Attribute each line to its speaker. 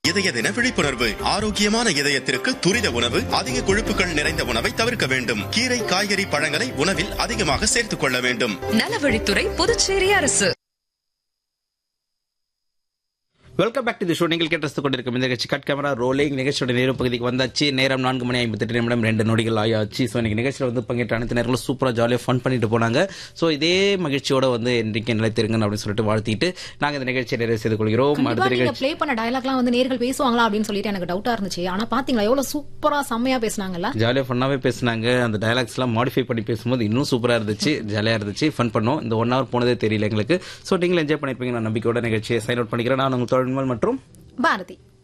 Speaker 1: இதய தின விழிப்புணர்வு ஆரோக்கியமான இதயத்திற்கு துரித உணவு அதிக கொழுப்புகள் நிறைந்த உணவை தவிர்க்க வேண்டும் கீரை காய்கறி பழங்களை உணவில் அதிகமாக சேர்த்துக் கொள்ள வேண்டும்
Speaker 2: நலவழித்துறை புதுச்சேரி அரசு
Speaker 3: welcome back to the show நீங்கள் கேட்டு கொண்டிருக்கும் இந்த நிகழ்ச்சி கட் கேமரா ரோலிங் நிகழ்ச்சியோட நேரு பகுதிக்கு வந்தாச்சு நேரம் நான்கு மணி ஐம்பத்தெட்டு நிமிடம் ரெண்டு நொடிகள் ஆயாச்சு ஸோ இன்னைக்கு நிகழ்ச்சியில் வந்து பங்கேற்ற அனைத்து நேரங்களும் சூப்பராக ஜாலியாக ஃபன் பண்ணிட்டு போனாங்க ஸோ இதே மகிழ்ச்சியோட வந்து இன்றைக்கு நிலைத்திருங்கன்னு அப்படின்னு சொல்லிட்டு வாழ்த்திட்டு நாங்கள் இந்த நிகழ்ச்சியை நிறைவு செய்து கொள்கிறோம்
Speaker 4: கண்டிப்பா
Speaker 3: அடுத்த
Speaker 4: நீங்க
Speaker 3: நிகழ்ச்சி
Speaker 4: ப்ளே பண்ண டயலாக்லாம் வந்து நேர்கள் பேசுவாங்களா அப்படின்னு சொல்லிட்டு எனக்கு டவுட்டா இருந்துச்சு ஆனா பாத்தீங்களா எவ்வளவு சூப்பரா செம்மையா பேசுனாங்கல்ல
Speaker 3: ஜாலியாக ஃபன்னாகவே பேசினாங்க அந்த டயலாக்ஸ் எல்லாம் மாடிஃபை பண்ணி பேசும்போது இன்னும் சூப்பராக இருந்துச்சு ஜாலியாக இருந்துச்சு ஃபன் பண்ணோம் இந்த ஒன் ஹவர் போனதே தெரியல எங்களுக்கு ஸோ நீங்களும் என்ஜாய் பண்ணிருப்பீங்க நான் நம்பிக்கையோட நிகழ்ச்சியை சைன் அவுட் பண்ணிக்கிறேன் நான் உங்கள் தொழில்மல் மற்றும்
Speaker 4: பாரதி